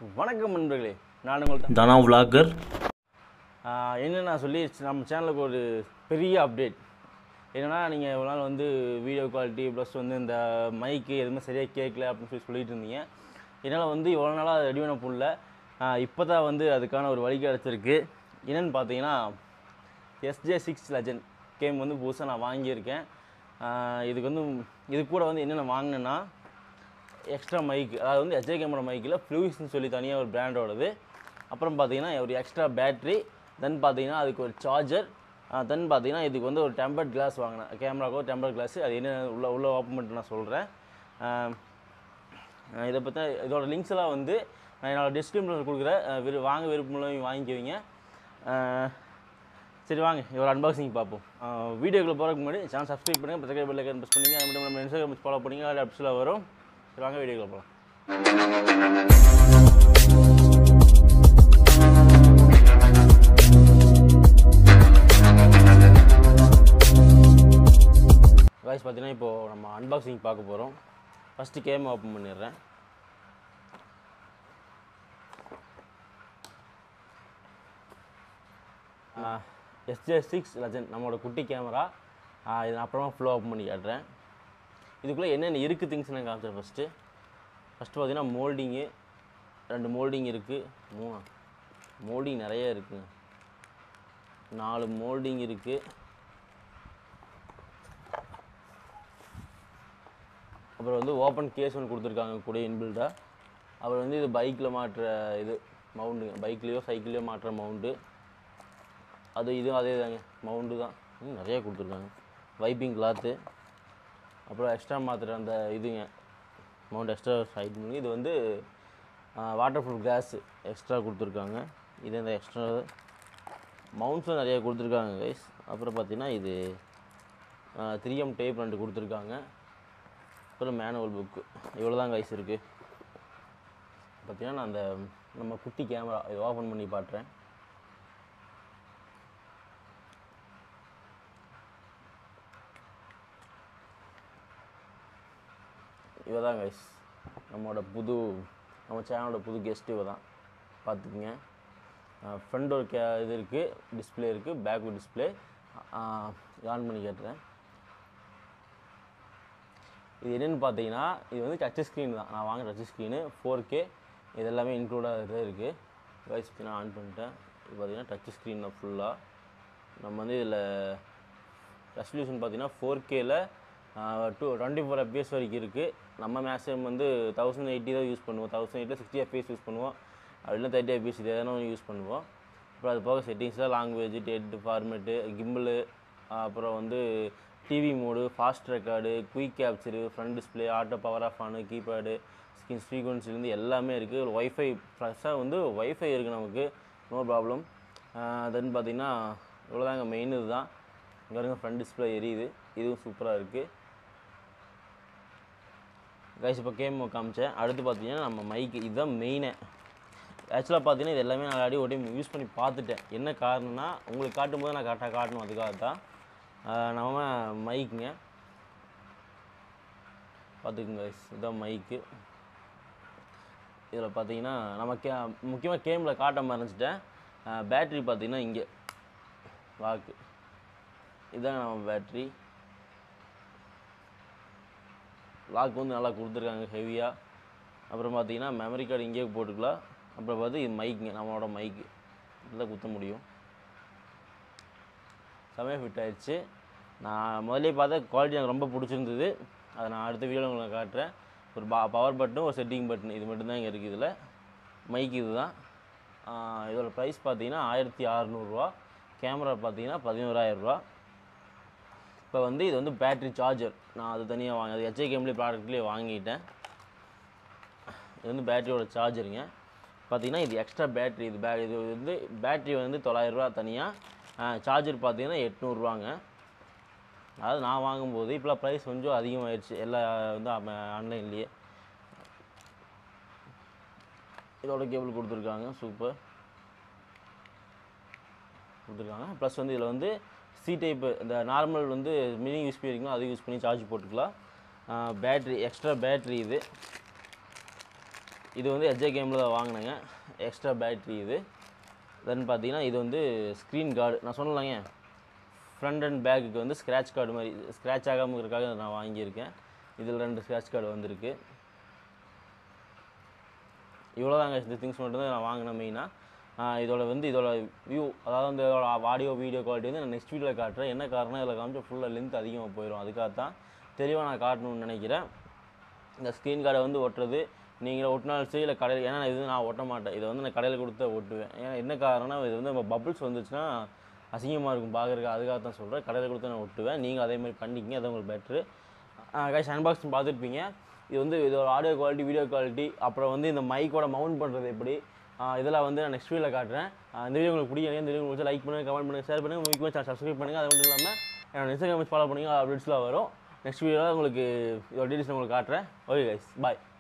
வணக்கம் நண்பர்களே நான் உங்கள்கிட்ட தனா விலாகர் என்ன நான் சொல்லி நம்ம சேனலுக்கு ஒரு பெரிய அப்டேட் என்னென்னா நீங்கள் இவ்வளோ நாள் வந்து வீடியோ குவாலிட்டி ப்ளஸ் வந்து இந்த மைக்கு எதுவுமே சரியாக கேட்கல அப்படின்னு சொல்லி சொல்லிட்டு இருந்தீங்க என்னால் வந்து இவ்வளோ நாளாக ரெடி பண்ண புள்ள இப்போ தான் வந்து அதுக்கான ஒரு வழி கிடச்சிருக்கு என்னென்னு பார்த்தீங்கன்னா எஸ்ஜே சிக்ஸ் லெஜண்ட் கேம் வந்து புதுசாக நான் வாங்கியிருக்கேன் ஆஹ் இதுக்கு வந்து இது கூட வந்து என்னென்ன வாங்கினேன்னா எக்ஸ்ட்ரா மைக் அதாவது வந்து எஸ்ஜே கேமோட மைக்கில் ஃப்ளூயிஸ்னு சொல்லி தனியாக ஒரு பிராண்டோடது அப்புறம் பார்த்தீங்கன்னா ஒரு எக்ஸ்ட்ரா பேட்ரி தென் பார்த்தீங்கன்னா அதுக்கு ஒரு சார்ஜர் தென் பார்த்தீங்கன்னா இதுக்கு வந்து ஒரு டெம்பர்ட் கிளாஸ் வாங்கினேன் கேமராவுக்கு ஒரு டெம்பர்ட் கிளாஸ் அது என்ன உள்ள உள்ள ஓப்பன் பண்ணிட்டு நான் சொல்கிறேன் இதை பற்றி இதோட லிங்க்ஸ் எல்லாம் வந்து நான் என்னோட டிஸ்கிரிப்ஷனில் கொடுக்குறேன் அஹ் விரு வாங்க விருப்பமுள்ளவங்க வாங்கிக்குவீங்க அஹ் சரி வாங்க ஒரு அன்பாக்சிங் பார்ப்போம் வீடியோக்குள்ள போகிறதுக்கு முன்னாடி சேனல் சப்ஸ்கிரைப் பண்ணுங்கள் பத்திரிக்கை பெல் ஐக்கன் ப்ரெஸ் பண்ணுங்கள் அது மட்டும் நம்ம இன்ஸ்டாகிராம் ஃபாலோ பண்ணிங்க அதில் அப்ஸில் வரும் சரி வாங்க வீடியோக்குள்ள போகலாம் வாய்ஸ் பார்த்தீங்கன்னா இப்போது நம்ம அன்பாக்சிங் பார்க்க போகிறோம் ஃபஸ்ட்டு கேம் ஓப்பன் பண்ணிடுறேன் எஸ்ஜே சிக்ஸ் லெஜண்ட் நம்மளோட குட்டி கேமரா இது நான் அப்புறமா ஃபுல்லாக ஓப்பன் பண்ணி காட்டுறேன் இதுக்குள்ளே என்னென்ன இருக்குது திங்ஸ் நான் காமிச்சிடுறேன் ஃபஸ்ட்டு ஃபஸ்ட்டு பார்த்தீங்கன்னா மோல்டிங்கு ரெண்டு மோல்டிங் இருக்குது மூணு மோல்டிங் நிறைய இருக்குங்க நாலு மோல்டிங் இருக்குது அப்புறம் வந்து ஓப்பன் கேஸ் ஒன்று கொடுத்துருக்காங்க கூட இன்பில்டாக அப்புறம் வந்து இது பைக்கில் மாட்டுற இது மவுண்டுங்க பைக்லேயோ சைக்கிள்லேயோ மாட்டுற மவுண்டு அது இதுவும் அதே தாங்க மவுண்டு தான் ம், நிறைய கொடுத்துருக்காங்க வைப்பிங் கிளாத்து அப்புறம் எக்ஸ்ட்ரா மாற்றுற அந்த இதுங்க மவுண்ட் எக்ஸ்ட்ரா சைட் பண்ணி இது வந்து வாட்டர் ப்ரூஃப் கிளாஸ் எக்ஸ்ட்ரா கொடுத்துருக்காங்க இது இந்த எக்ஸ்ட்ரா மவுண்ட்ஸும் நிறைய கொடுத்துருக்காங்க கைஸ் அப்புறம் பார்த்தீங்கன்னா இது த்ரீ எம் டேப் ரெண்டு கொடுத்துருக்காங்க அப்புறம் மேனுவல் புக்கு இவ்வளோ தான் கைஸ் இருக்குது பார்த்தீங்கன்னா நான் அந்த நம்ம குட்டி கேமரா இதை ஓப்பன் பண்ணி பாட்டுறேன் இவ தான் கைஸ் நம்மளோட புது நம்ம சேனலோட புது கெஸ்ட் இவ தான் பார்த்துக்குங்க ஃப்ரண்ட் ஒரு கே இது இருக்குது டிஸ்பிளே இருக்குது பேக் டிஸ்பிளே ஆன் பண்ணி கேட்டுறேன் இது என்னென்னு பார்த்தீங்கன்னா இது வந்து டச் ஸ்க்ரீன் தான் நான் வாங்குற டச் ஸ்க்ரீனு ஃபோர் கே இது எல்லாமே இன்க்ளூடாக இதில் இருக்குது வாய்ஸ் நான் ஆன் பண்ணிட்டேன் இது பார்த்தீங்கன்னா டச் ஸ்க்ரீன் தான் ஃபுல்லாக நம்ம வந்து இதில் ரெசல்யூஷன் பார்த்தீங்கன்னா ஃபோர் கேல டூ டுவெண்ட்டி ஃபோர் எஃபிஎஸ் வரைக்கும் இருக்குது நம்ம மேக்ஸிமம் வந்து தௌசண்ட் எயிட்டி தான் யூஸ் பண்ணுவோம் தௌசண்ட் எயிட்டில் சிக்ஸ்டி எஃபிஎஸ் யூஸ் பண்ணுவோம் அப்படின்னா தேர்ட்டி எஃபிஎஸ் இது எதனா யூஸ் பண்ணுவோம் அப்புறம் அது போக செட்டிங்ஸில் லாங்குவேஜ் டெட் ஃபார்மேட்டு கிம்பிளு அப்புறம் வந்து TV mode fast record quick capture front display auto power off on keypad skin ஃப்ரீக்வன்சிலேருந்து எல்லாமே இருக்குது ஒய்ஃபை ப்ளஸ்ஸாக வந்து ஒய்ஃபை இருக்குது நமக்கு நோ ப்ராப்ளம் தென் பார்த்தீங்கன்னா இவ்வளோதாங்க மெயின் இதுதான் இங்கே இருங்க ஃப்ரண்ட் டிஸ்பிளே எரியுது இதுவும் சூப்பராக இருக்குது கைஸ் இப்போ கேம் காமிச்சேன் அடுத்து பார்த்தீங்கன்னா நம்ம மைக்கு இதுதான் மெயினே ஆக்சுவலாக பார்த்தீங்கன்னா இது எல்லாமே நான் ஆல்ரெடி ஒரு டைம் யூஸ் பண்ணி பார்த்துட்டேன் என்ன காரணம்னா உங்களுக்கு காட்டும்போது நான் கரெக்டாக காட்டணும் அதுக்காக தான் ஆஹ் நம்ம மைக்குங்க பார்த்துக்குங்க guys இதுதான் மைக்கு இதில் பார்த்தீங்கன்னா நம்ம கே முக்கியமாக கேமில் காட்ட மறைஞ்சிட்டேன் பேட்ரி பார்த்தீங்கன்னா இங்கே வாக்கு இதுதான் நம்ம பேட்ரி லாக் வந்து நல்லா கொடுத்துருக்காங்க ஹெவியாக அப்புறம் பார்த்தீங்கன்னா மெமரி கார்டு இங்கேயே போட்டுக்கலாம் அப்புறம் பார்த்து இது மைக்குங்க நம்மளோட மைக்கு இதில் குத்த முடியும் செமையாக ஃபிட் ஆயிடுச்சு நான் முதல்ல பார்த்தா குவாலிட்டி எனக்கு ரொம்ப பிடிச்சிருந்தது அதை நான் அடுத்த வீடியோவில் உங்களுக்கு காட்டுறேன் ஒரு பா பவர் பட்டனும் ஒரு செட்டிங் பட்டன் இது மட்டும்தான் இங்கே இருக்குது இதில் மைக் இது தான் இதோட ப்ரைஸ் பார்த்தீங்கன்னா ஆயிரத்தி அறநூறுவா கேமரா பார்த்தீங்கன்னா பதினோராயிரரூவா இப்போ வந்து இது வந்து பேட்ரி சார்ஜர் நான் அது தனியாக வாங்க அது ஹெச்ஐ கேம்லேயே ப்ராடக்ட்லேயே வாங்கிட்டேன் இது வந்து பேட்டரியோட சார்ஜருங்க பார்த்தீங்கன்னா இது எக்ஸ்ட்ரா பேட்ரி இது பே இது வந்து பேட்ரி வந்து தொள்ளாயிரரூவா தனியாக சார்ஜர் பார்த்தீங்கன்னா எட்நூறுவாங்க அதாவது நான் வாங்கும்போது இப்போலாம் ப்ரைஸ் கொஞ்சம் அதிகமாகிடுச்சு எல்லா வந்து ஆன்லைன்லேயே இதோட கேபிள் கொடுத்துருக்காங்க சூப்பர் கொடுத்துருக்காங்க ப்ளஸ் வந்து இதில் வந்து சி டைப்பு இந்த நார்மல் வந்து மினி யூஸ்பி இருக்குங்களோ அதை யூஸ் பண்ணி சார்ஜ் போட்டுக்கலாம் பேட்ரி எக்ஸ்ட்ரா பேட்ரி இது இது வந்து எஜ்ஜே கேமில் தான் வாங்கினேங்க எக்ஸ்ட்ரா பேட்ரி இது தென் பார்த்தீங்கன்னா இது வந்து ஸ்க்ரீன் கார்டு நான் சொன்னலாங்க ஃப்ரண்ட் அண்ட் பேக்குக்கு வந்து ஸ்க்ராட்ச் கார்டு மாதிரி ஸ்க்ராட்ச் ஆகாமல் இருக்கிறதுக்காக நான் வாங்கியிருக்கேன் இதில் ரெண்டு ஸ்க்ராட்ச் கார்டு வந்திருக்கு இவ்வளோ தாங்க இந்த திங்ஸ் மட்டும் தான் நான் வாங்கினேன் மெயினாக இதோட வந்து இதோட வியூ அதாவது வந்து இதோட ஆடியோ வீடியோ குவாலிட்டி வந்து நான் நெக்ஸ்ட் வீடியோவில் காட்டுறேன் என்ன காரணம் இதில் காமிச்சு ஃபுல்லாக லென்த் அதிகமாக போயிடும் அதுக்காக தான் தெளிவாக நான் காட்டணும்னு நினைக்கிறேன் இந்த ஸ்க்ரீன் கார்டை வந்து ஒட்டுறது நீங்கள் ஒட்டினாலும் சரி இல்லை கடையில் ஏன்னா இது நான் ஒட்ட மாட்டேன் இதை வந்து நான் கடையில் கொடுத்து ஒட்டுவேன் ஏன்னா என்ன காரணம்னா இது வந்து நம்ம பபிள்ஸ் வந்துச்சுன்னா அசிங்கமாக இருக்கும் பார்க்குறதுக்கு அதுக்காக தான் சொல்கிறேன் கடையில் கொடுத்து நான் ஒட்டுவேன் நீங்கள் அதே மாதிரி பண்ணிக்கிங்க அது உங்களுக்கு பெட்ரு கைஸ் அன்பாக்ஸ் பார்த்துருப்பீங்க இது வந்து இதோட ஆடியோ குவாலிட்டி வீடியோ குவாலிட்டி அப்புறம் வந்து இந்த மைக்கோட மவுண்ட் பண்ணுறது எப்படி ஆஹ் இதெல்லாம் வந்து நான் நெக்ஸ்ட் வீடியோவில் காட்டுறேன் ஆஹ் இந்த வீடியோ உங்களுக்கு பிடிக்கும் இந்த வீடியோ உங்களுக்கு லைக் பண்ணுங்கள் கமெண்ட் பண்ணுங்கள் ஷேர் பண்ணுங்கள் முக்கியமாக சேனல் சப்ஸ்கிரைப் பண்ணுங்கள் அது மட்டும் இல்லாமல் என்னோட இன்ஸ்டாகிராம் ஃபாலோ பண்ணுங்க அப்டேட்ஸ்லாம் வரும் நெக்ஸ்ட் வீடியோவில் உங்களுக்கு இதோட டீட்டெயில்ஸ் உங்களுக்கு காட்டுறேன் ஓகே கைஸ் பாய்